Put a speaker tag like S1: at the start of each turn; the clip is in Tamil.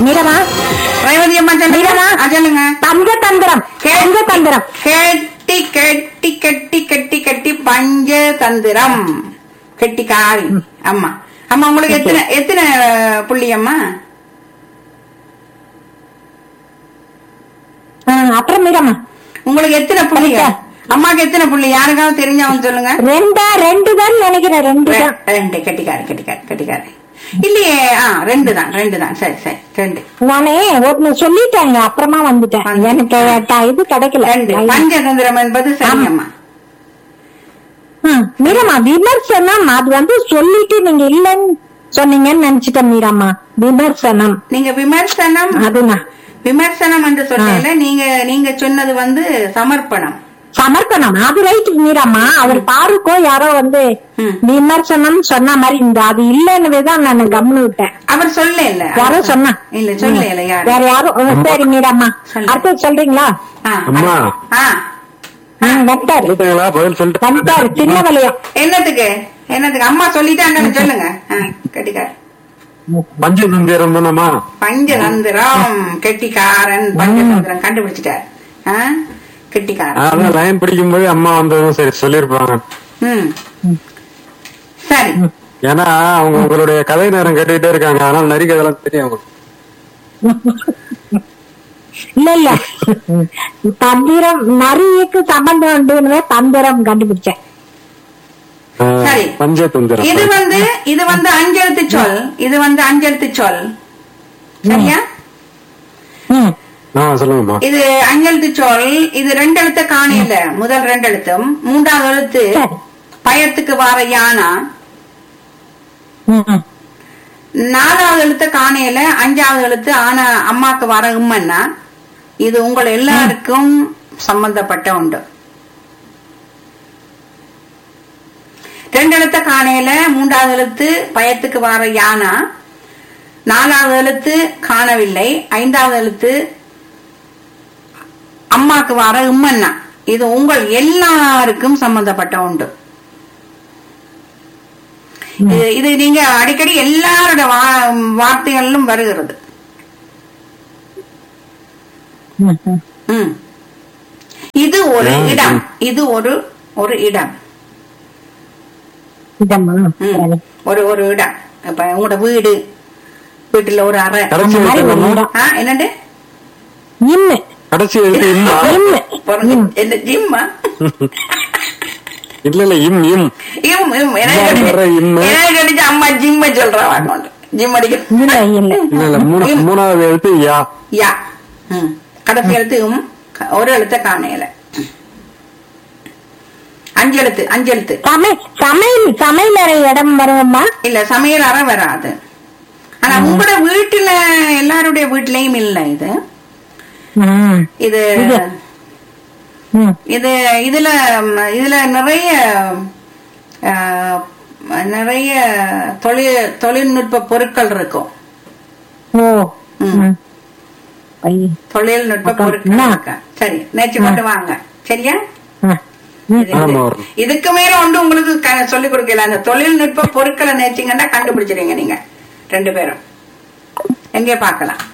S1: மீரமா
S2: ரேவதி அம்மா சொல்லுங்க
S1: மீரமா?
S2: ஆ, சொல்லுங்க
S1: பஞ்சதந்திரம் பஞ்சதந்திரம்
S2: கெட்டி கெட்டி கெட்டி கெட்டி கெட்டி பஞ்ச தந்திரம் கெட்டி காரி அம்மா அம்மா உங்களுக்கு எத்தனை எத்தனை புள்ளி அம்மா
S1: ஆ, அப்புறம் மீரமா
S2: உங்களுக்கு எத்தனை புள்ளி
S1: பஞ்ச.
S2: அம்மாக்கு எத்தனை புள்ளி யாருக்காவது தெரிஞ்சவங்க சொல்லுங்க
S1: ரெண்டா ரெண்டு தான் நினைக்கிறேன் ரெண்டு
S2: ரெ-
S1: தான்
S2: ரெண்டு கெட்டிக்காரு கெட்டிக்காரு கெட்டிக்காரு இல்லையே ஆ ரெண்டு தான் ரெண்டு தான் சரி சரி ரெண்டு
S1: நானே ஒன்னு சொல்லிட்டேங்க அப்புறமா வந்துட்டேன்
S2: வந்து.
S1: எனக்கு ட- இது கிடைக்கல
S2: ரெண்டு பஞ்சதந்திரம் என்பது சரி அம்மா
S1: ம், மீரம்மா விமர்சனம் அது வந்து சொல்லிட்டு நீங்க இல்லன்னு சொன்னீங்கன்னு நினைச்சிட்டேன் மீரம்மா விமர்சனம்
S2: நீங்க விமர்சனம்
S1: அதுதான்
S2: விமர்சனம் என்று சொன்னீங்க நீங்க நீங்க சொன்னது வந்து சமர்ப்பணம்
S1: சமர்ப்பணம் அது ரைட் மீரம்மா அவர் பாருக்கோ யாரோ வந்து
S2: ம்.
S1: விமர்சனம் சொன்ன மாதிரி இந்த அது இல்லன்னு தான் நான் கம்னு விட்டேன்
S2: அவர் சொல்ல இல்ல
S1: யாரோ சொன்னா
S2: இல்ல சொல்ல இல்ல யாரு
S1: வேற யாரும் ஓ, சரி மீரம்மா
S2: சொல்லு.
S1: அடுத்தது சொல்றீங்களா
S2: ஆ,
S3: அம்மா.
S2: ஆ
S1: ம், வந்துட்டாரு
S3: சொல்லிட்டாங்களா பதில் சொல்லிட்டு
S1: வந்துட்டாரு சின்ன வளையம்
S2: என்னத்துக்கு என்னத்துக்கு அம்மா சொல்லிட்டாங்கன்னு சொல்லுங்க ஆ, கெட்டிக்கார்
S3: பஞ்சதந்திரம் தானம்மா
S2: பஞ்சதந்திரம் கெட்டிக்காரன் பஞ்சதந்திரம் கண்டுபிடிச்சிட்டார் ஆ, கெட்டிக்காரன்
S3: அதான் லைன் படிக்கும்போது அம்மா வந்ததும் சரி சொல்லியிருப்பாங்க
S2: ம் சரி
S3: ஏன்னா அவங்க உங்களுடைய கதை நேரம் கேட்டுக்கிட்டே இருக்காங்க அதனால நிறைய கதைலாம் தெரியும் அவங்களுக்கு
S1: இல்ல இல்ல தந்திரம் நரிக்கு சம்பந்தம் உண்டுன்னு தந்திரம் கண்டுபிடிச்சேன்
S3: ஆ,
S2: சரி.
S3: பஞ்சதந்திரம்
S2: இது வந்து இது வந்து அஞ்செழுத்து சொல் இது வந்து அஞ்செழுத்து சொல் சரியா
S1: ம்,
S3: ஆ சொல்லுங்கம்மா
S2: இது அஞ்செழுத்து சொல் இது ரெண்டு எழுத்த காணையில முதல் ரெண்டு எழுத்தும் மூன்றாவது எழுத்து
S1: சரி.
S2: பயத்துக்கு வர யானா
S1: ம், ம்.
S2: நாலாவது எழுத்து காணையில அஞ்சாவது எழுத்து ஆனா அம்மாக்கு வர உம்மன்னா இது உங்கள் எல்லாருக்கும் சம்பந்தப்பட்ட உண்டு ரெண்டு எழுத்த காணையில மூன்றாவது எழுத்து பயத்துக்கு வர யானா நாலாவது எழுத்து காணவில்லை ஐந்தாவது எழுத்து அம்மாக்கு வர உம்மன்னா இது உங்கள் எல்லாருக்கும் சம்பந்தப்பட்ட உண்டு இது இது நீங்க அடிக்கடி எல்லாரோட வா- வார்த்தைகளிலும் வருகிறது
S1: ம், ம்.
S2: ம். இது ஒரு
S3: ம்,
S2: இடம் இது ஒரு ஒரு இடம்
S1: இதம்மா
S2: ம்.
S1: சரி.
S2: ஒரு ஒரு இடம் இப்ப உங்களோட வீடு வீட்டுல ஒரு அறை
S3: கடைசி
S1: அந்த மாதிரி
S3: எழுத்து
S1: ஒரு
S3: என்னம்மா?
S1: இடம்.
S2: ஆ, என்னண்டு
S1: இம்மு
S3: கடைசி எழுத்து இம்மா
S1: இம்மு
S2: பிறந்து- என்ன ஜிம்மா
S3: இல்ல இல்ல இம் இம்
S2: இம் இம் எனக்கு
S3: இம்மா
S2: அடிச்சு-
S3: வர இம்மு.
S2: எனக்கு அடிச்சு அம்மா ஜிம்ம சொல்றா ஜிம் அடிக்க
S1: இல்ல இல்ல
S3: இல்ல இல்ல மூணு
S2: இம்.
S3: மூணாவது எழுத்து யா
S2: யா ம். கடைசி எழுத்து உம் க- ஒரு எழுத்த காணையில அஞ்சு எழுத்து அஞ்சு எழுத்து
S1: சமை சமையல் சமையலறை இடம் வருவோம்மா
S2: இல்ல சமையல் அறை வராது ஆனா உங்களோட வீட்டுல எல்லாருடைய வீட்லயும் இல்ல இது
S1: ம்,
S2: இது
S1: இது. ம்.
S2: இது இதுல ம், இதுல நிறைய ஆஹ், நிறைய தொழில் தொழில்நுட்ப பொருட்கள் இருக்கும்
S1: ஓ
S2: ம்.
S1: ம். ஐ.
S2: தொழில்நுட்ப
S1: அக்கா,
S2: பொருட்கள்
S1: என்ன?
S2: இருக்கு சரி நேற்று கொண்டு வாங்க சரியா
S1: ஆ. ம்.
S2: இது-
S3: ஆமா, வரும்.
S2: இதுக்கு மேல ஒன்று உங்களுக்கு க- சொல்லிக் கொடுக்கல அந்த தொழில்நுட்ப பொருட்களை நேச்சிங்கன்னா கண்டுபிடிச்சிருங்க நீங்க ரெண்டு பேரும் எங்கே பார்க்கலாம்